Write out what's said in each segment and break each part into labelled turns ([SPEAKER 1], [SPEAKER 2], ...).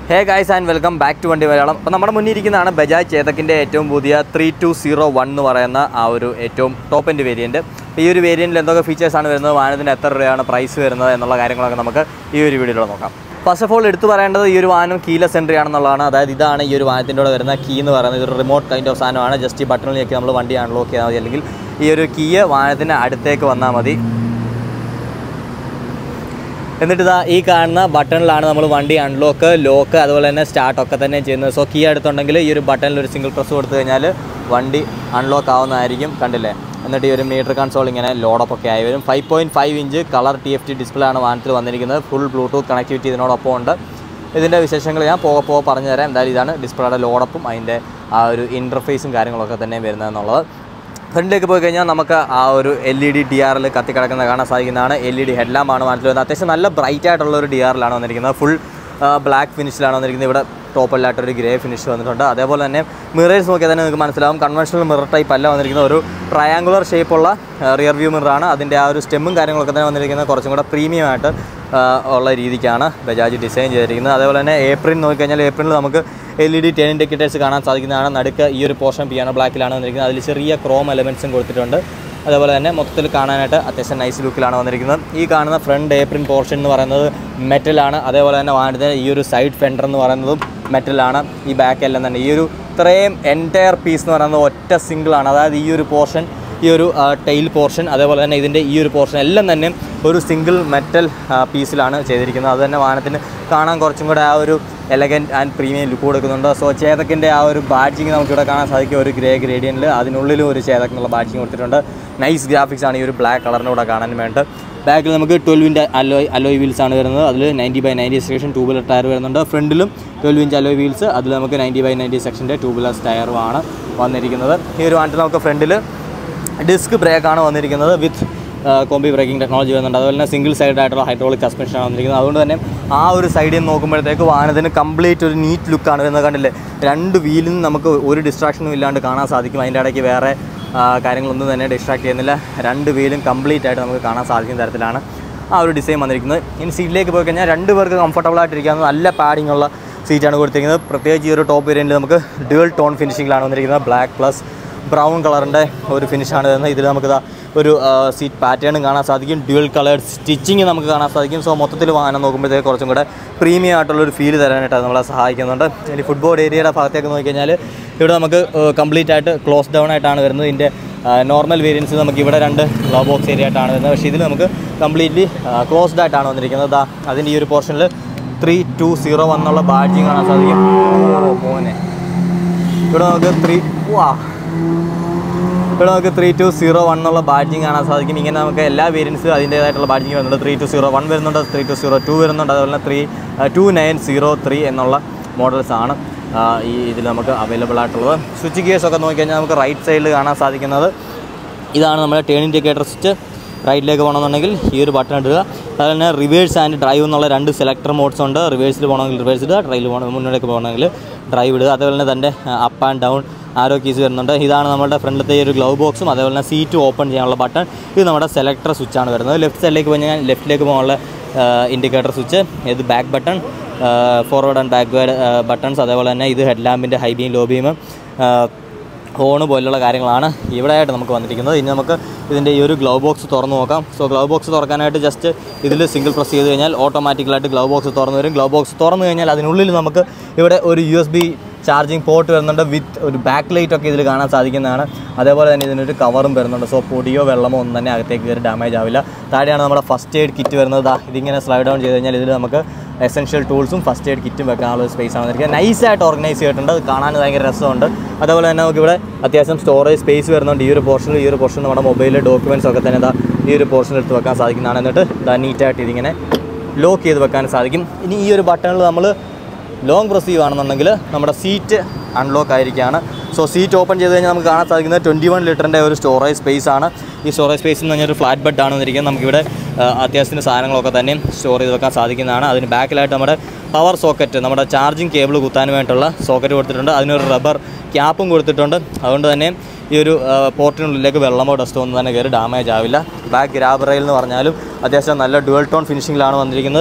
[SPEAKER 1] hey guys and welcome back to വണ്ടി മലയാളം അപ്പോൾ നമ്മുടെ മുന്നിൽ ഇരിക്കുന്നതാണ് ബജാജ് ചേതക്കിൻ്റെ ഏറ്റവും പുതിയ ത്രീ ടു സീറോ വൺ എന്ന് പറയുന്ന ആ ഒരു ഏറ്റവും ടോപ്പ് എൻഡ് വേരിയൻറ്റ് അപ്പോൾ ഈ ഒരു വേരിയൻറ്റിൽ എന്തൊക്കെ ഫീച്ചേഴ്സാണ് വരുന്നത് വാഹനത്തിന് എത്ര രൂപയാണ് പ്രൈസ് വരുന്നത് എന്നുള്ള കാര്യങ്ങളൊക്കെ നമുക്ക് ഈ ഒരു വീഡിയോയിൽ നോക്കാം ഫസ്റ്റ് ഓഫ് ഓൾ എടുത്തു പറയേണ്ടത് ഈ ഒരു വാഹനം കീലെസ് എൻട്രി ആണെന്നുള്ളതാണ് അതായത് ഇതാണ് ഈ ഒരു വാഹനത്തിൻ്റെ കൂടെ വരുന്ന കീ എന്ന് പറയുന്നത് ഇതൊരു റിമോട്ട് കൈൻഡ് ഓഫ് സാധനമാണ് ജസ്റ്റ് ഈ ബട്ടണിലേക്ക് നമ്മൾ വണ്ടി അൺലോക്ക് ചെയ്താൽ മതി അല്ലെങ്കിൽ ഈ ഒരു കീ വാഹനത്തിൻ്റെ അടുത്തേക്ക് വന്നാൽ മതി എന്നിട്ട് ഇതാ ഈ കാണുന്ന ബട്ടണിലാണ് നമ്മൾ വണ്ടി അൺലോക്ക് ലോക്ക് അതുപോലെ തന്നെ സ്റ്റാർട്ട് ഒക്കെ തന്നെ ചെയ്യുന്നത് സോ കീ അടുത്തുണ്ടെങ്കിൽ ഈ ഒരു ബട്ടണിൽ ഒരു സിംഗിൾ പ്രസ് കൊടുത്തു കഴിഞ്ഞാൽ വണ്ടി അൺലോക്ക് ആവുന്നതായിരിക്കും കണ്ടില്ലേ എന്നിട്ട് ഈ ഒരു മീറ്റർ കൺസോൾ ഇങ്ങനെ ലോഡപ്പ് ഒക്കെ ആയി വരും five point five inch colour T F T display ആണ് വാഹനത്തിൽ വന്നിരിക്കുന്നത് ഫുൾ ബ്ലൂടൂത്ത് കണക്ടിവിറ്റി ഇതിനോടൊപ്പം ഉണ്ട് ഇതിൻ്റെ വിശേഷങ്ങൾ ഞാൻ പോകെ പോകെ പറഞ്ഞു തരാം എന്തായാലും ഇതാണ് ഡിസ്പ്ലേയുടെ ലോഡപ്പും അതിൻ്റെ ആ ഒരു ഇൻ്റർഫേസും കാര്യങ്ങളൊക്കെ തന്നെ വരുന്നതെന്നുള്ളത് ഫ്രണ്ടിലേക്ക് പോയി കഴിഞ്ഞാൽ നമുക്ക് ആ ഒരു എൽ ഇ ഡി ഡി ആറിൽ കത്തിക്കിടക്കുന്ന കാണാൻ സാധിക്കുന്നതാണ് എൽ ഇ ഡി ഹെഡ്ലാമ്പാണ് വാഹനത്തിൽ വരുന്നത് അത്യാവശ്യം നല്ല ബ്രൈറ്റ് ആയിട്ടുള്ള ഒരു ഡി ആറിലാണ് വന്നിരിക്കുന്നത് ഫുൾ ബ്ലാക്ക് ഫിനിഷിലാണ് വന്നിരിക്കുന്നത് ഇവിടെ ടോപ്പല്ലായിട്ടൊരു ഗ്രേ ഫിനിഷ് വന്നിട്ടുണ്ട് അതേപോലെ തന്നെ മിറേഴ്സ് നോക്കിയാൽ തന്നെ നിങ്ങൾക്ക് മനസ്സിലാവും കൺവെൻഷണൽ മിറർ ടൈപ്പ് അല്ല വന്നിരിക്കുന്നത് ഒരു ട്രയാങ്കുലർ ഷേപ്പുള്ള റിയർ വ്യൂ മിററാണ് അതിൻ്റെ ആ ഒരു സ്റ്റെമ്മും കാര്യങ്ങളൊക്കെ തന്നെ വന്നിരിക്കുന്നത് കുറച്ചും കൂടെ പ്രീമിയം ആയിട്ട് ആ, ഉള്ള രീതിക്കാണ് ബജാജ് ഡിസൈൻ ചെയ്തിരിക്കുന്നത് അതേപോലെ തന്നെ ഏപ്രിൽ നോക്കിക്കഴിഞ്ഞാൽ ഏപ്രിലിൽ നമുക്ക് L E D ten indicators കാണാൻ സാധിക്കുന്നതാണ് നടുക്ക് ഈ ഒരു പോർഷൻ പിയാനോ ബ്ലാക്കിലാണ് വന്നിരിക്കുന്നത് അതിൽ ചെറിയ ക്രോം എലമെൻസും കൊടുത്തിട്ടുണ്ട് അതേപോലെ തന്നെ മൊത്തത്തിൽ കാണാനായിട്ട് അത്യാവശ്യം നൈസ് ലുക്കിലാണ് വന്നിരിക്കുന്നത് ഈ കാണുന്ന ഫ്രണ്ട് ഏപ്രിൻ പോർഷൻ എന്ന് പറയുന്നത് മെറ്റലാണ് അതേപോലെ തന്നെ വാഹനത്തിന് ഈ ഒരു സൈഡ് ഫെൻഡർ എന്ന് പറയുന്നതും മെറ്റലാണ് ഈ ബാക്ക് എല്ലാം തന്നെ ഈ ഒരു ഇത്രയും എൻറ്റയർ പീസ് എന്ന് പറയുന്നത് ഒറ്റ സിംഗിളാണ് അതായത് ഈ ഒരു പോർഷൻ ഈ ഒരു ടെയിൽ പോർഷൻ അതേപോലെ തന്നെ ഇതിൻ്റെ ഈ ഒരു പോർഷൻ എല്ലാം തന്നെ ഒരു സിംഗിൾ മെറ്റൽ പീസിലാണ് ചെയ്തിരിക്കുന്നത് അത് തന്നെ വാഹനത്തിന് കാണാൻ കുറച്ചും കൂടെ ആ ഒരു എലഗൻറ്റ് ആൻഡ് പ്രീമിയം ലുക്ക് കൊടുക്കുന്നുണ്ട് സോ ചേതക്കിൻ്റെ ആ ഒരു ബാഡ്ജിങ് നമുക്കിവിടെ കാണാൻ സാധിക്കും ഒരു ഗ്രേ ഗ്രേഡിയനിൽ അതിനുള്ളിലും ഒരു ചേതക് എന്നുള്ള ബാഡ്ജിങ് കൊടുത്തിട്ടുണ്ട് നൈസ് ഗ്രാഫിക്സ് ആണ് ഈ ഒരു ബ്ലാക്ക് കളറിൻ്റെ കൂടെ കാണാൻ വേണ്ടി ബാക്കിൽ നമുക്ക് ട്വൽവിൻ്റെ അലോയ് അലോയ് വീൽസ് ആണ് വരുന്നത് അതിൽ ninety by ninety section two wheeler tyre വരുന്നുണ്ട് ഫ്രണ്ടിലും ട്വൽവ് ഇഞ്ച് അലോയ് വീൽസ് അതിൽ നമുക്ക് നയൻറ്റി ബൈ നയൻറ്റി സെക്ഷൻ്റെ ടൂ വീലർ ടയറുമാണ് വന്നിരിക്കുന്നത് ഈ ഒരു വാഹനത്തിൽ നമുക്ക് ഫ്രണ്ടിൽ ഡിസ്ക് ബ്രേക്കാണ് വന്നിരിക്കുന്നത് വിത്ത് കോമ്പി ബ്രേക്കിംഗ് ടെക്നോളജി വരുന്നുണ്ട് അതുപോലെ തന്നെ സിംഗിൾ സൈഡ് ആയിട്ടുള്ള ഹൈഡ്രോളിക് സസ്പെൻഷനാണ് വന്നിരിക്കുന്നത് അതുകൊണ്ട് തന്നെ ആ ഒരു സൈഡിൽ നിന്ന് നോക്കുമ്പോഴത്തേക്ക് വാഹനത്തിന് കംപ്ലീറ്റ് ഒരു നീറ്റ് ലുക്കാണ് വരുന്നത് കണ്ടില്ലേ രണ്ട് വീലിൽ നിന്ന് നമുക്ക് ഒരു ഡിസ്ട്രാക്ഷനും ഇല്ലാണ്ട് കാണാൻ സാധിക്കും അതിൻ്റെ ഇടയ്ക്ക് വേറെ ആ, കാര്യങ്ങളൊന്നും തന്നെ ഡിസ്ട്രാക്ട് ചെയ്യുന്നില്ല രണ്ട് വീലും കംപ്ലീറ്റ് ആയിട്ട് നമുക്ക് കാണാൻ സാധിക്കുന്ന തരത്തിലാണ് ആ ഒരു ഡിസൈൻ വന്നിരിക്കുന്നത് ഇനി സീറ്റിലേക്ക് പോയി കഴിഞ്ഞാൽ രണ്ട് പേർക്ക് കംഫർട്ടബിൾ ആയിട്ടിരിക്കാവുന്ന നല്ല പാഡിംഗ് ഉള്ള സീറ്റാണ് കൊടുത്തിരിക്കുന്നത് പ്രത്യേകിച്ച് ഈ ഒരു ടോപ്പ് വേരിയൻറ്റിൽ നമുക്ക് ഡ്യുവൽ ടോൺ ഫിനിഷിങ്ങിലാണ് വന്നിരിക്കുന്നത് ബ്ലാക്ക് പ്ലസ് ബ്രൗൺ കളറിൻ്റെ ഒരു ഫിനിഷാണ് വരുന്നത് ഇതിൽ നമുക്കിതാ ഒരു സീറ്റ് പാറ്റേണും കാണാൻ സാധിക്കും ഡ്യുവൽ കളേർഡ് സ്റ്റിച്ചിങ് നമുക്ക് കാണാൻ സാധിക്കും സോ മൊത്തത്തിൽ വാഹനം നോക്കുമ്പോഴത്തേക്ക് കുറച്ചും കൂടെ പ്രീമിയം ആയിട്ടുള്ളൊരു ഫീൽ തരാനായിട്ട് അത് നമ്മളെ സഹായിക്കുന്നുണ്ട് ഇനി ഫുട്ബോൾ ഏരിയയുടെ ഭാഗത്തേക്ക് നോക്കിക്കഴിഞ്ഞാൽ ഇവിടെ നമുക്ക് കംപ്ലീറ്റ് ആയിട്ട് ക്ലോസ് ഡൗൺ ആയിട്ടാണ് വരുന്നത് ഇതിൻ്റെ നോർമൽ വേരിയൻസ് നമുക്ക് ഇവിടെ രണ്ട് ലോ ബോക്സ് ഏരിയ ആയിട്ടാണ് വരുന്നത് പക്ഷേ ഇതിൽ നമുക്ക് കംപ്ലീറ്റ്ലി ക്ലോസ്ഡ് ആയിട്ടാണ് വന്നിരിക്കുന്നത് ദാ അതിൻ്റെ ഈ ഒരു പോർഷനിൽ ത്രീ ടു സീറോ വന്നുള്ള ബാഡ്ജിങ് കാണാൻ സാധിക്കും ഓ, മോനെ ഇവിടെ നമുക്ക് ത്രീ വാ ഇവിടെ നമുക്ക് ത്രീ ടു സീറോ വൺ എന്നുള്ള ബാഡ്ജിങ് കാണാൻ സാധിക്കും ഇങ്ങനെ നമുക്ക് എല്ലാ വേരിയൻസും അതിൻ്റേതായിട്ടുള്ള ബാഡ്ജിങ് വരുന്നുണ്ട് ത്രീ ടു സീറോ വൺ വരുന്നുണ്ട് ത്രീ ടു സീറോ ടു വരുന്നുണ്ട് അതുപോലെ തന്നെ three two nine zero three എന്നുള്ള മോഡൽസ് ആണ് ആ, ഈ ഇതിൽ നമുക്ക് അവൈലബിൾ ആയിട്ടുള്ളത് സ്വിച്ച് ഗിയേഴ്സ് ഒക്കെ നോക്കിക്കഴിഞ്ഞാൽ നമുക്ക് റൈറ്റ് സൈഡിൽ കാണാൻ സാധിക്കുന്നത് ഇതാണ് നമ്മുടെ ടേൺ ഇൻഡിക്കേറ്റർ സ്വിച്ച് റൈറ്റിലേക്ക് പോകണമെന്നുണ്ടെങ്കിൽ ഈ ഒരു ബട്ടൺ ഇടുക അതുപോലെ തന്നെ റിവേഴ്സ് ആൻഡ് ഡ്രൈവ് എന്നുള്ള രണ്ട് സെലക്ടർ മോഡ്സ് ഉണ്ട് റിവേഴ്സിൽ പോകണമെങ്കിൽ റിവേഴ്സ് ഇടുക ഡ്രൈവിൽ പോകണം മുന്നോട്ടേക്ക് പോകണമെങ്കിൽ ഡ്രൈവ് ഇടുക അതുപോലെ തന്നെ തൻ്റെ up and down arrow keys വരുന്നുണ്ട് ഇതാണ് നമ്മുടെ ഫ്രണ്ടിലത്തെ ഈ ഒരു ഗ്ലൗ ബോക്സും അതേപോലെ തന്നെ സീറ്റ് ഓപ്പൺ ചെയ്യാനുള്ള ബട്ടൺ ഇത് നമ്മുടെ സെലക്ടർ സ്വിച്ചാണ് വരുന്നത് ലെഫ്റ്റ് സൈഡിലേക്ക് പോയി കഴിഞ്ഞാൽ ലെഫ്റ്റിലേക്ക് പോകാനുള്ള ഇൻഡിക്കേറ്റർ സ്വിച്ച് ഇത് back button forward and backward buttons അതേപോലെ തന്നെ ഇത് ഹെഡ് ലാമ്പിൻ്റെ high beam low beam horn പോലുള്ള കാര്യങ്ങളാണ് ഇവിടെ ആയിട്ട് നമുക്ക് വന്നിരിക്കുന്നത് ഇനി നമുക്ക് ഇതിൻ്റെ ഈ ഒരു ഗ്ലൗ ബോക്സ് തുറന്ന് നോക്കാം സോ ഗ്ലൗ ബോക്സ് തുറക്കാനായിട്ട് ജസ്റ്റ് ഇതിൽ സിംഗിൾ പ്രസ് ചെയ്ത് കഴിഞ്ഞാൽ ഓട്ടോമാറ്റിക്കലായിട്ട് ഗ്ലൗ ബോക്സ് തുറന്ന് വരും ഗ്ലൗ ബോക്സ് തുറന്നു കഴിഞ്ഞാൽ അതിനുള്ളിൽ നമുക്ക് ഇവിടെ ഒരു U S B charging port വരുന്നുണ്ട് വിത്ത് ഒരു ബാക്ക് ലൈറ്റ് ഒക്കെ ഇതിൽ കാണാൻ സാധിക്കുന്നതാണ് അതേപോലെ തന്നെ ഇതിനൊരു കവറും വരുന്നുണ്ട് സോ പൊടിയോ വെള്ളമോ ഒന്നും തന്നെ അകത്തേക്ക് കയറി ഡാമേജ് ആവില്ല താഴെയാണ് നമ്മുടെ ഫസ്റ്റ് എയ്ഡ് കിറ്റ് വരുന്നത് ദാ ഇതിങ്ങനെ സ്ലൈഡ് ഡൗൺ ചെയ്ത് കഴിഞ്ഞാൽ ഇതിൽ നമുക്ക് എസെൻഷ്യൽ ടൂൾസും ഫസ്റ്റ് എയ്ഡ് കിറ്റും വെക്കാനുള്ള ഒരു സ്പേസ് ആണ് വന്നിരിക്കുന്നത് നൈസായിട്ട് ഓർഗനൈസ് ചെയ്തിട്ടുണ്ട് അത് കാണാൻ ഭയങ്കര രസമുണ്ട് അതേപോലെ തന്നെ നമുക്കിവിടെ അത്യാവശ്യം സ്റ്റോറേജ് സ്പേസ് വരുന്നുണ്ട് ഈ ഒരു പോർഷനിൽ ഈ ഒരു പോർഷൻ നമ്മുടെ മൊബൈൽ ഡോക്യുമെൻറ്റ്സ് ഒക്കെ തന്നെ ഇതാ ഈ ഒരു പോർഷനിൽ എടുത്ത് വെക്കാൻ സാധിക്കുന്നതാണ് എന്നിട്ട് ഇതാ നീറ്റായിട്ട് ഇതിങ്ങനെ ലോക്ക് ചെയ്ത് വെക്കാൻ സാധിക്കും ഇനി ഈ ഒരു ബട്ടണിൽ നമ്മൾ ലോങ് പ്രസ് ചെയ്യുകയാണെന്നുണ്ടെങ്കിൽ നമ്മുടെ സീറ്റ് അൺലോക്ക് ആയിരിക്കുകയാണ് സോ സീറ്റ് ഓപ്പൺ ചെയ്ത് കഴിഞ്ഞാൽ നമുക്ക് കാണാൻ സാധിക്കുന്നത് ട്വൻറ്റി വൺ ലിറ്ററിൻ്റെ ഒരു സ്റ്റോറേജ് സ്പേസ് ആണ് ഈ സ്റ്റോറേജ് സ്പേസ് എന്ന് പറഞ്ഞാൽ ഒരു ഫ്ലാറ്റ് ബെഡ് ആണ് വന്നിരിക്കുന്നത് നമുക്കിവിടെ ആ, അത്യാവശ്യത്തിന് സാധനങ്ങളൊക്കെ തന്നെ സ്റ്റോർ ചെയ്ത് വെക്കാൻ സാധിക്കുന്നതാണ് അതിന് ബാക്കിലായിട്ട് നമ്മുടെ പവർ സോക്കറ്റ് നമ്മുടെ ചാർജിങ് കേബിൾ കുത്താൻ വേണ്ടിയിട്ടുള്ള സോക്കറ്റ് കൊടുത്തിട്ടുണ്ട് അതിനൊരു റബ്ബർ ക്യാപ്പും കൊടുത്തിട്ടുണ്ട് അതുകൊണ്ട് തന്നെ ഈ ഒരു ആ, പോർട്ടിനുള്ളിലേക്ക് വെള്ളമോ ഡസ്റ്റോ ഒന്നും തന്നെ കയറി ഡാമേജ് ആവില്ല ബാക്ക് ഗ്രാബ് റെയിൽ എന്ന് പറഞ്ഞാലും അത്യാവശ്യം നല്ല ഡുവൽ ടോൺ ഫിനിഷിങ്ങിലാണ് വന്നിരിക്കുന്നത്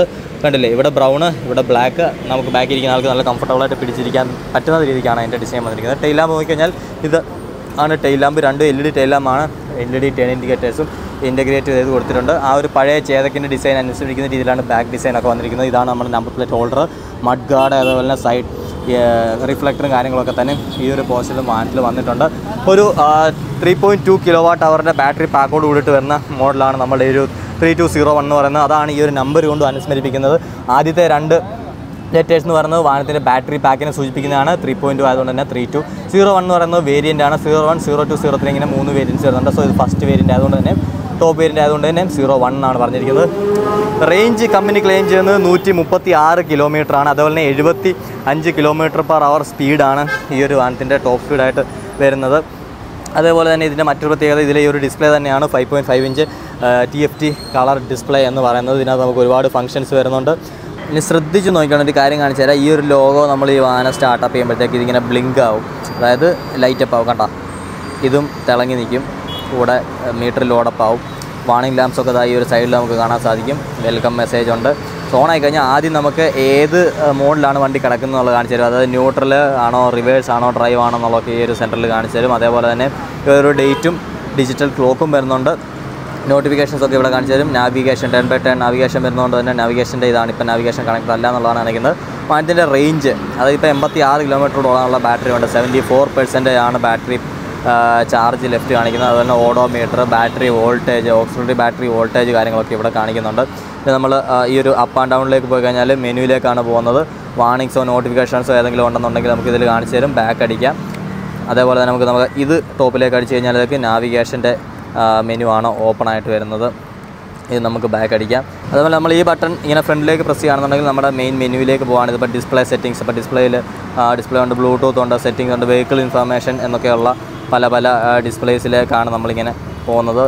[SPEAKER 1] കണ്ടില്ലേ ഇവിടെ ബ്രൗണ് ഇവിടെ ബ്ലാക്ക് നമുക്ക് ബാക്കിൽ ഇരിക്കുന്ന ആൾക്ക് നല്ല കംഫർട്ടബിളായിട്ട് പിടിച്ചിരിക്കാൻ പറ്റുന്ന രീതിക്കാണ് അതിൻ്റെ ഡിസൈൻ വന്നിരിക്കുന്നത് ടെയിൽ ലാമ്പ് നോക്കിക്കഴിഞ്ഞാൽ ഇത് ആണ് ടെയിൽ ലാമ്പ് രണ്ട് എൽ ഇ ഡി ടെയിൽ ലാമ്പാണ് എൽ ഇ ഡി ടേൺ ഇൻഡിക്കേറ്റേഴ്സും ഇൻറ്റഗ്രേറ്റ് ചെയ്ത് കൊടുത്തിട്ടുണ്ട് ആ ഒരു പഴയ ചേതക്കിൻ്റെ ഡിസൈൻ അനുസരിക്കുന്ന രീതിയിലാണ് ബാക്ക് ഡിസൈൻ ഒക്കെ വന്നിരിക്കുന്നത് ഇതാണ് നമ്മുടെ number plate holder mudguard അതുപോലെ തന്നെ സൈഡ് റിഫ്ലക്ടറും കാര്യങ്ങളൊക്കെ തന്നെ ഈ ഒരു പോസ്റ്റിലും വാഹനത്തിൽ വന്നിട്ടുണ്ട് ഒരു three point two kilowatt അവറിൻ്റെ ബാറ്ററി പാക്കോട് കൂടിയിട്ട് വരുന്ന മോഡലാണ് നമ്മുടെ ഈ ഒരു ത്രീ ടു സീറോ വൺ എന്ന് പറയുന്നത് അതാണ് ഈ ഒരു നമ്പർ കൊണ്ട് അനുസ്മരിപ്പിക്കുന്നത് ആദ്യത്തെ രണ്ട് ലെറ്റേഴ്സ് എന്ന് പറയുന്നത് വാഹനത്തിൻ്റെ ബാറ്ററി പാക്കിനെ സൂചിപ്പിക്കുന്നതാണ് ത്രീ പോയിൻറ്റ് ടു ആയതുകൊണ്ട് തന്നെ ത്രീ ടു സീറോ വൺ എന്ന് പറയുന്നത് വേരിയൻ്റ് ആണ് zero one zero two zero three ഇങ്ങനെ മൂന്ന് വേരിയൻസ് വരുന്നുണ്ട് സോ ഇത് ഫസ്റ്റ് വേരിയൻ്റ് ആയതുകൊണ്ട് തന്നെ ടോപ്പ് വേരിയൻ്റ് ആയതുകൊണ്ട് തന്നെ സീറോ വൺ എന്നാണ് പറഞ്ഞിരിക്കുന്നത് റേഞ്ച് കമ്പനി ക്ലെയിം ചെയ്യുന്നത് നൂറ്റി മുപ്പത്തി ആറ് കിലോമീറ്റർ ആണ് അതുപോലെ തന്നെ എഴുപത്തി അഞ്ച് കിലോമീറ്റർ പെർ അവർ സ്പീഡാണ് ഈ ഒരു വാഹനത്തിൻ്റെ ടോപ്പ് സ്പീഡായിട്ട് വരുന്നത് അതേപോലെ തന്നെ ഇതിൻ്റെ മറ്റൊരു പ്രത്യേകത ഇതിലെ ഈ ഒരു ഡിസ്പ്ലേ തന്നെയാണ് five point five inch T F T colour display എന്ന് പറയുന്നത് ഇതിനകത്ത് നമുക്ക് ഒരുപാട് ഫങ്ഷൻസ് വരുന്നുണ്ട് ഇനി ശ്രദ്ധിച്ച് നോക്കിയാണ് ഒരു കാര്യം കാണിച്ചു തരാം ഈ ഒരു ലോഗോ നമ്മൾ ഈ വാഹനം സ്റ്റാർട്ടപ്പ് ചെയ്യുമ്പോഴത്തേക്ക് ഇതിങ്ങനെ ബ്ലിങ്ക് ആവും അതായത് ലൈറ്റ് അപ്പ് ആവും കണ്ട ഇതും തിളങ്ങി നിൽക്കും കൂടെ മീറ്റർ ലോഡപ്പ് ആവും വാണിംഗ് ലാംപ്സ് ഒക്കെ ദാ ഈ ഒരു സൈഡിൽ നമുക്ക് കാണാൻ സാധിക്കും വെൽക്കം മെസ്സേജ് ഉണ്ട് ഓൺ ആയി കഴിഞ്ഞാൽ ആദ്യം നമുക്ക് ഏത് മോഡിലാണ് വണ്ടി കിടക്കുന്നത് എന്നുള്ളത് കാണിച്ചു തരും അതായത് ന്യൂട്രൽ ആണോ റിവേഴ്സ് ആണോ ഡ്രൈവ് ആണോ എന്നുള്ളതൊക്കെ ഈ ഒരു സെൻറ്ററിൽ കാണിച്ചു തരും അതേപോലെ തന്നെ ഈ ഒരു ഡേറ്റും ഡിജിറ്റൽ ക്ലോക്കും വരുന്നുണ്ട് നോട്ടിഫിക്കേഷൻസ് ഒക്കെ ഇവിടെ കാണിച്ചു തരും navigation ten by ten navigation വരുന്നതുകൊണ്ട് തന്നെ നാവിഗേഷൻ്റെ ഇതാണ് ഇപ്പോൾ നാവിഗേഷൻ കണക്ട് അല്ല എന്നുള്ളതാണ് കാണിക്കുന്നത് വാഹനത്തിൻ്റെ റേഞ്ച് അതായത് ഇപ്പോൾ എൺപത്തി ആറ് കിലോമീറ്ററോളമുള്ള ബാറ്ററി ഉണ്ട് സെവൻറ്റി ഫോർ പെർസെൻറ്റേജ് ആണ് ബാറ്ററി ചാർജ് ലെഫ്റ്റ് കാണിക്കുന്നത് അതുപോലെ തന്നെ odometer battery voltage auxiliary battery voltage കാര്യങ്ങളൊക്കെ ഇവിടെ കാണിക്കുന്നുണ്ട് ഇത് നമ്മൾ ഈ ഒരു അപ്പ് ആൻഡ് ഡൗണിലേക്ക് പോയി കഴിഞ്ഞാൽ മെനുവിലേക്കാണ് പോകുന്നത് വാണിങ്സോ നോട്ടിഫിക്കേഷൻസോ ഏതെങ്കിലും ഉണ്ടെന്നുണ്ടെങ്കിൽ നമുക്ക് ഇതിൽ കാണിച്ചു തരും ബാക്ക് അടിക്കാം അതേപോലെ തന്നെ നമുക്ക് നമുക്ക് ഇത് ടോപ്പിലേക്ക് അടിച്ച് കഴിഞ്ഞാൽ ഇതൊക്കെ നാവിഗേഷൻ്റെ മെനു ആണ് ഓപ്പൺ ആയിട്ട് വരുന്നത് ഇത് നമുക്ക് ബാക്ക് അടിക്കാം അതുപോലെ നമ്മൾ ഈ ബട്ടൺ ഇങ്ങനെ ഫ്രണ്ടിലേക്ക് പ്രസ് ചെയ്യുകയാണെന്നുണ്ടെങ്കിൽ നമ്മുടെ മെയിൻ മെനുവിലേക്ക് പോകാണ് ഇതിപ്പോൾ ഡിസ്പ്ലേ സെറ്റിങ്സ് ഇപ്പോൾ ഡിസ്പ്ലേയിൽ ഡിസ്പ്ലേ ഉണ്ട് ബ്ലൂടൂത്ത് ഉണ്ട് സെറ്റിങ്സ് ഉണ്ട് വെഹിക്കിൾ ഇൻഫർമേഷൻ എന്നൊക്കെയുള്ള പല പല ഡിസ്പ്ലേസിലേക്കാണ് നമ്മളിങ്ങനെ പോകുന്നത്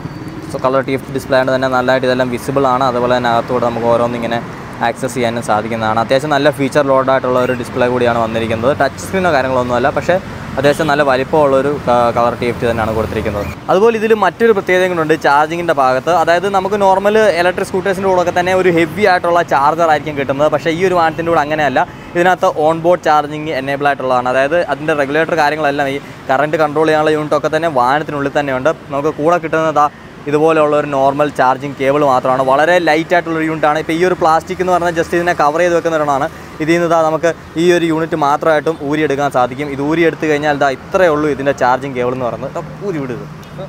[SPEAKER 1] so colour T F display ആയതുകൊണ്ട് തന്നെ നല്ലതായിട്ട് ഇതെല്ലാം വിസിബിൾ ആണ് അതുപോലെ തന്നെ അകത്തൂടെ നമുക്ക് ഓരോന്നിങ്ങനെ ആക്സസ് ചെയ്യാനും സാധിക്കുന്നതാണ് അത്യാവശ്യം നല്ല ഫീച്ചർ ലോഡായിട്ടുള്ള ഒരു ഡിസ്പ്ലേ കൂടിയാണ് വന്നിരിക്കുന്നത് ടച്ച് സ്ക്രീനോ കാര്യങ്ങളൊന്നുമല്ല പക്ഷേ അത്യാവശ്യം നല്ല വലിപ്പമുള്ളൊരു കളർ ടി എഫ് ടി തന്നെയാണ് കൊടുത്തിരിക്കുന്നത് അതുപോലെ ഇതിൽ മറ്റൊരു പ്രത്യേകത കൂടെ ചാർജിങ്ങിൻ്റെ ഭാഗത്ത് അതായത് നമുക്ക് നോർമൽ ഇലക്ട്രിക് സ്കൂട്ടേഴ്സിൻ്റെ കൂടെ ഒക്കെ തന്നെ ഒരു ഹെവി ആയിട്ടുള്ള ചാർജർ ആയിരിക്കും കിട്ടുന്നത് പക്ഷേ ഈ ഒരു വാഹനത്തിൻ്റെ കൂടെ അങ്ങനെയല്ല ഇതിനകത്ത് ഓൺ ബോർഡ് ചാർജിങ് എനേബിൾ ആയിട്ടുള്ളതാണ് അതായത് അതിൻ്റെ റെഗുലേറ്റർ കാര്യങ്ങളെല്ലാം ഈ കറണ്ട് കൺട്രോൾ ചെയ്യാനുള്ള യൂണിറ്റ് ഒക്കെ തന്നെ വാഹനത്തിനുള്ളിൽ തന്നെയുണ്ട് നമുക്ക് കൂടെ കിട്ടുന്നത് ഇതുപോലെയുള്ള ഒരു നോർമൽ ചാർജിങ് കേബിൾ മാത്രമാണ് വളരെ ലൈറ്റ് ആയിട്ടുള്ള ഒരു യൂണിറ്റ് ആണ് ഇപ്പോൾ ഈ ഒരു പ്ലാസ്റ്റിക് എന്ന് പറഞ്ഞാൽ ജസ്റ്റ് ഇതിനെ കവർ ചെയ്ത് വെക്കുന്ന ഒരെണ്ണമാണ് ഇതിൽ നിന്ന് ഇതാ നമുക്ക് ഈ ഒരു യൂണിറ്റ് മാത്രമായിട്ടും ഊരിയെടുക്കാൻ സാധിക്കും ഇത് ഊരി എടുത്തു കഴിഞ്ഞാൽ ഇതാ ഇത്രയേ ഉള്ളൂ ഇതിൻ്റെ ചാർജിങ് കേബിൾ എന്ന് പറയുന്നത് ദാ ഊരി വിടുത്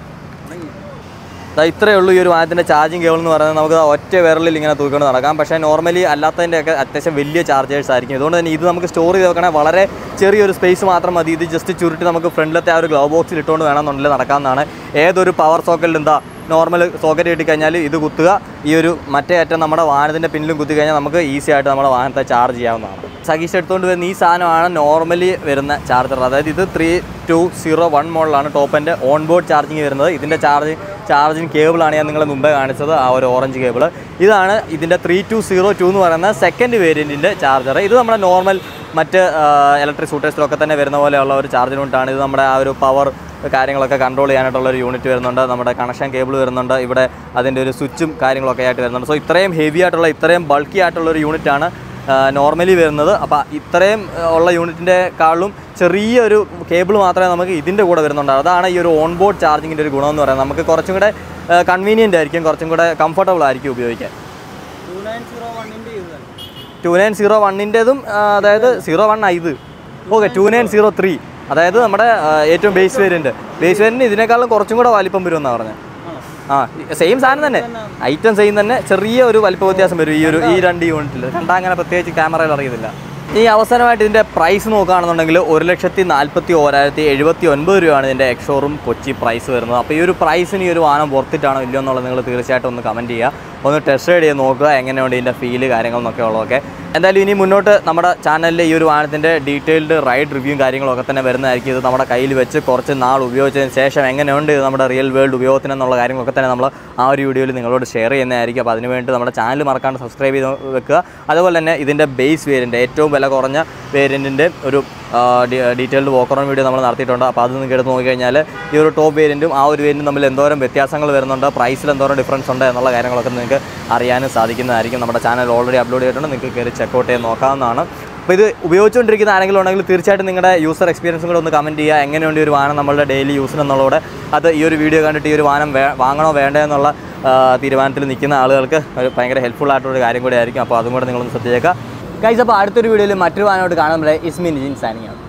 [SPEAKER 1] ദാ ഇത്രയേ ഉള്ളൂ ഈ ഒരു വാഹനത്തിൻ്റെ ചാർജിങ് കേബിൾ എന്ന് പറയുന്നത് നമുക്ക് ദാ ഒറ്റ വിരലിൽ ഇങ്ങനെ തൂക്കിക്കൊണ്ട് നടക്കാം പക്ഷേ നോർമലി അല്ലാത്തതിൻ്റെയൊക്കെ അത്യാവശ്യം വലിയ ചാർജേഴ്സ് ആയിരിക്കും അതുകൊണ്ട് തന്നെ ഇത് നമുക്ക് സ്റ്റോർ ചെയ്ത് വെക്കണേ വളരെ ചെറിയൊരു സ്പേസ് മാത്രം മതി ഇത് ജസ്റ്റ് ചുരുട്ടി നമുക്ക് ഫ്രണ്ടിലത്തെ ആ ഒരു ഗ്ലോ ബോക്സിൽ ഇട്ടുകൊണ്ട് വേണമെന്നുണ്ടെങ്കിൽ നടക്കാവുന്നതാണ് ഏതൊരു പവർ സോക്കറ്റിൽ എന്താ നോർമൽ സോക്കറ്റ് കിട്ടിക്കഴിഞ്ഞാൽ ഇത് കുത്തുക ഈ ഒരു മറ്റേ അറ്റം നമ്മുടെ വാഹനത്തിൻ്റെ പിന്നിലും കുത്തി കഴിഞ്ഞാൽ നമുക്ക് ഈസി ആയിട്ട് നമ്മുടെ വാഹനത്തെ ചാർജ് ചെയ്യാവുന്നതാണ് സഗീഷ് എടുത്തുകൊണ്ട് വരുന്ന ഈ സാധനമാണ് നോർമലി വരുന്ന ചാർജർ അതായത് ഇത് ത്രീ ടു സീറോ വൺ മോഡലാണ് ടോപ്പിൻ്റെ ഓൺ ബോർഡ് ചാർജിങ് വരുന്നത് ഇതിൻ്റെ ചാർജ് ചാർജിങ് കേബിളാണ് ഞാൻ നിങ്ങളെ മുമ്പേ കാണിച്ചത് ആ ഒരു ഓറഞ്ച് കേബിൾ ഇതാണ് ഇതിൻ്റെ ത്രീ ടു സീറോ ടു എന്ന് പറയുന്ന സെക്കൻഡ് വേരിയൻറ്റിൻ്റെ ചാർജർ ഇത് നമ്മുടെ നോർമൽ മറ്റ് ഇലക്ട്രിക് സ്കൂട്ടേഴ്സിലൊക്കെ തന്നെ വരുന്ന പോലെയുള്ള ഒരു ചാർജർ യൂണിറ്റാണ് ഇത് നമ്മുടെ ആ ഒരു പവർ കാര്യങ്ങളൊക്കെ കൺട്രോൾ ചെയ്യാനായിട്ടുള്ള ഒരു യൂണിറ്റ് വരുന്നുണ്ട് നമ്മുടെ കണക്ഷൻ കേബിൾ വരുന്നുണ്ട് ഇവിടെ അതിൻ്റെ ഒരു സ്വിച്ചും കാര്യങ്ങളൊക്കെ ആയിട്ട് വരുന്നുണ്ട് സോ ഇത്രയും ഹെവി ആയിട്ടുള്ള ഇത്രയും ബൾക്കി ആയിട്ടുള്ള ഒരു യൂണിറ്റാണ് നോർമലി വരുന്നത് അപ്പോൾ ഇത്രയും ആ, ഉള്ള യൂണിറ്റിൻ്റെക്കാളും ചെറിയൊരു കേബിൾ മാത്രമേ നമുക്ക് ഇതിൻ്റെ കൂടെ വരുന്നുണ്ട് അതാണ് ഈ ഒരു ഓൺ ബോർഡ് ചാർജിങ്ങിൻ്റെ ഒരു ഗുണം എന്ന് പറയുന്നത് നമുക്ക് കുറച്ചും കൂടെ കൺവീനിയൻ്റ് ആയിരിക്കും കുറച്ചും കൂടെ കംഫർട്ടബിൾ ആയിരിക്കും ഉപയോഗിക്കാൻ ടു നയൻ സീറോ വണ്ണിൻ്റെതും അതായത് സീറോ വൺ ഇത് okay two nine zero three അതായത് നമ്മുടെ ആ, ഏറ്റവും ബേസ് വേരിയൻറ്റ് ബേസ് വേരിയൻറ്റ് ഇതിനേക്കാളും കുറച്ചും കൂടെ വലിപ്പം വരുമെന്നാണ് പറഞ്ഞത് ആ സെയിം സാധനം തന്നെ ഐറ്റം സെയിം തന്നെ ചെറിയ ഒരു വലിപ്പ വ്യത്യാസം വരും ഈ ഒരു ഈ രണ്ട് യൂണിറ്റിൽ കണ്ടാൽ അങ്ങനെ പ്രത്യേകിച്ച് ക്യാമറയിൽ അറിയുന്നില്ല ഈ അവസാനമായിട്ട് ഇതിൻ്റെ പ്രൈസ് നോക്കുകയാണെന്നുണ്ടെങ്കിൽ ഒരു ലക്ഷത്തി നാൽപ്പത്തി ഓരായിരത്തി എഴുപത്തി ഒൻപത് രൂപയാണ് ഇതിൻ്റെ എക്സോറും കൊച്ചി പ്രൈസ് വരുന്നത് അപ്പോൾ ഈ ഒരു പ്രൈസിന് ഈ ഒരു വാഹനം വർത്തിട്ടാണോ ഇല്ലയോ എന്നുള്ളത് നിങ്ങൾ തീർച്ചയായിട്ടും ഒന്ന് കമൻറ്റ് ചെയ്യുക ഒന്ന് ടെസ്റ്റ് റൈഡ് ചെയ്ത് നോക്കുക എങ്ങനെയുണ്ട് ഇതിൻ്റെ ഫീല് കാര്യങ്ങളെന്നൊക്കെ ഉള്ളതൊക്കെ എന്തായാലും ഇനി മുന്നോട്ട് നമ്മുടെ ചാനലിൽ ഈ ഒരു വാഹനത്തിൻ്റെ ഡീറ്റെയിൽഡ് റൈഡ് റിവ്യൂവും കാര്യങ്ങളൊക്കെ തന്നെ വരുന്നതായിരിക്കും ഇത് നമ്മുടെ കയ്യിൽ വെച്ച് കുറച്ച് നാൾ ഉപയോഗിച്ചതിന് ശേഷം എങ്ങനെയുണ്ട് ഇത് നമ്മുടെ റിയൽ വേൾഡ് ഉപയോഗത്തിന് എന്നുള്ള കാര്യങ്ങളൊക്കെ തന്നെ നമ്മൾ ആ ഒരു വീഡിയോയിൽ നിങ്ങളോട് ഷെയർ ചെയ്യുന്നതായിരിക്കും അപ്പോൾ അതിനുവേണ്ടി നമ്മുടെ ചാനൽ മറക്കാണ്ട് സബ്സ്ക്രൈബ് ചെയ്ത് വെക്കുക അതുപോലെ തന്നെ ഇതിൻ്റെ ബേസ് വേരിയൻ്റ് ഏറ്റവും വില കുറഞ്ഞ വേരിയൻറ്റിൻ്റെ ഒരു ഡീറ്റെയിൽഡ് വോക്കറോൺ വീഡിയോ നമ്മൾ നടത്തിയിട്ടുണ്ട് അപ്പോൾ അത് നിങ്ങൾക്ക് എടുത്ത് നോക്കിക്കഴിഞ്ഞാൽ ഈ ഒരു ടോപ്പ് വേരിയൻറ്റും ആ ഒരു വേരിയൻറ്റും തമ്മിൽ എന്തോരം വ്യത്യാസങ്ങൾ വരുന്നുണ്ട് പ്രൈസിൽ എന്തോരം ഡിഫറൻസ് ഉണ്ട് എന്നുള്ള കാര്യങ്ങളൊക്കെ നിങ്ങൾക്ക് അറിയാനും സാധിക്കുന്നതായിരിക്കും നമ്മുടെ ചാനൽ ഓൾറെഡി അപ്ലോഡ് ചെയ്തിട്ടുണ്ട് നിങ്ങൾക്ക് കയറി ചെക്കൗട്ട് ചെയ്ത് നോക്കാവുന്നതാണ് അപ്പോൾ ഇത് ഉപയോഗിച്ചുകൊണ്ടിരിക്കുന്ന ആരെങ്കിലും ഉണ്ടെങ്കിൽ തീർച്ചയായിട്ടും നിങ്ങളുടെ യൂസർ എക്സ്പീരിയൻസും കൂടെ ഒന്ന് കമൻറ്റ് ചെയ്യുക എങ്ങനെയുണ്ട് ഈ ഒരു വാഹനം നമ്മളുടെ ഡെയിലി യൂസിന് എന്നുള്ളതോടെ അത് ഈ ഒരു വീഡിയോ കണ്ടിട്ട് ഈ ഒരു വാഹനം വേ വാങ്ങണോ വേണ്ടേ എന്നുള്ള ആ, തീരുമാനത്തിൽ നിൽക്കുന്ന ആളുകൾക്ക് ഒരു ഭയങ്കര ഹെൽപ്ഫുൾ ആയിട്ടുള്ള ഒരു കാര്യം കൂടെ ആയിരിക്കും അപ്പോൾ അതും കൂടെ നിങ്ങളൊന്ന് ശ്രദ്ധിച്ചേക്കുക ഗൈസ് അപ്പോൾ അടുത്തൊരു വീഡിയോയിൽ മറ്റൊരു വാഹനമായിട്ട് കാണുമ്പോൾ ഇസ്മിൻ ജിൻ സാനിയാണ്